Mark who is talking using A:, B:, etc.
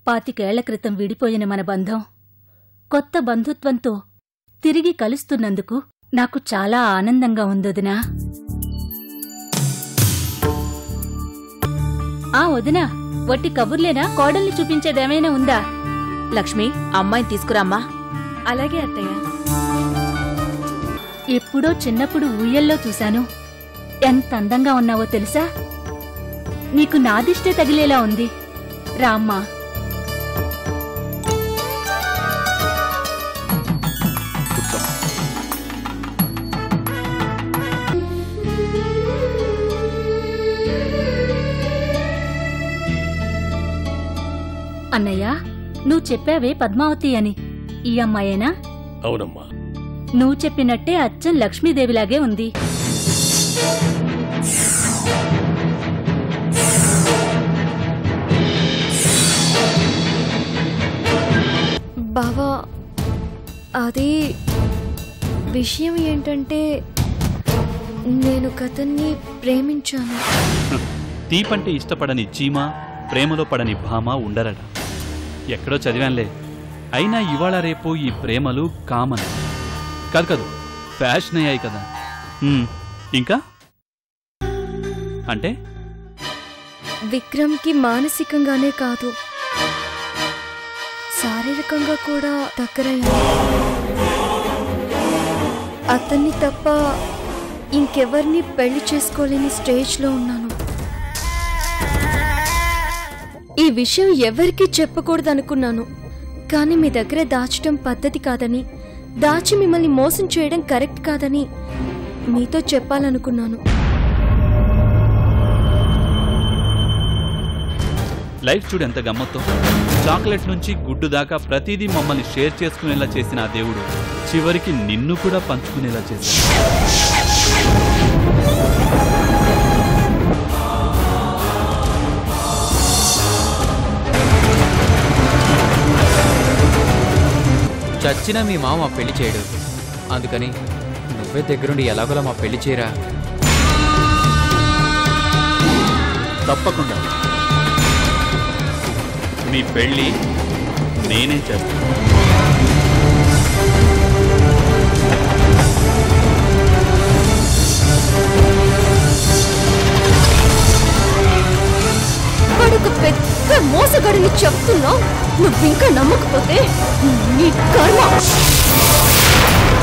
A: పాతికేళ్ల క్రితం విడిపోయిన మన బంధం కొత్త బంధుత్వంతో తిరిగి కలుస్తున్నందుకు నాకు చాలా ఆనందంగా ఉందొదినా ఆ వదినా వట్టి కబుర్లేనా కోడల్ని చూపించేదేమైనా ఉందా
B: లక్ష్మి అమ్మాయిని తీసుకురామ్మా
A: అలాగే అత్తయ్య ఎప్పుడో చిన్నప్పుడు ఊయల్లో చూశాను ఎంత అందంగా ఉన్నావో తెలుసా నీకు నాదిష్టే తగిలేలా ఉంది రామ్మా
C: కూర్చో
A: అన్నయ్య నువ్వు చెప్పావే పద్మావతి అని ఈ అమ్మాయేనా
D: అవునమ్మా
A: నువ్వు చెప్పినట్టే అచ్చం లక్ష్మీదేవిలాగే ఉంది
E: బావా అది విషయం ఏంటంటే నేను కథన్ని ప్రేమించాను
C: తీపంటే ఇష్టపడని చీమ ప్రేమలో పడని భామ ఉండరట ఎక్కడో చదివానులే అయినా ఇవాళ రేపు ఈ ప్రేమలు కామన్ కాదు కాదు ఫ్యాషన్ అయ్యాయి కదా హ్మ్, ఇంకా అంటే
E: విక్రమ్కి మానసికంగానే కాదు శారీరకంగా కూడా దగ్గరయ్యాను అతన్ని తప్ప ఇంకెవరిని పెళ్లి చేసుకోలేని స్టేజ్లో ఉన్నాను ఈ విషయం ఎవరికీ చెప్పకూడదు అనుకున్నాను కానీ మీ దగ్గర దాచడం పద్ధతి కాదని దాచి మిమ్మల్ని మోసం చేయడం కరెక్ట్ కాదని మీతో చెప్పాలనుకున్నాను
C: లైఫ్ చూడు ఎంత గమ్మత్తో చాక్లెట్ నుంచి గుడ్డు దాకా ప్రతిదీ మమ్మల్ని షేర్ చేసుకునేలా చేసిన ఆ దేవుడు చివరికి నిన్ను కూడా పంచుకునేలా చేశాడు
F: చచ్చినా మీ మామ మా పెళ్లి చేయడు అందుకని నువ్వే దగ్గరుండి ఎలాగోలా మా పెళ్లి చేయరా
C: తప్పకుండా మీ పెళ్ళి నేనే చేస్తాను
E: వాడొక పెద్ద మోసగాడిని చెప్తున్నావు నువ్వు ఇంకా నమ్మకపోతే నీ కర్మ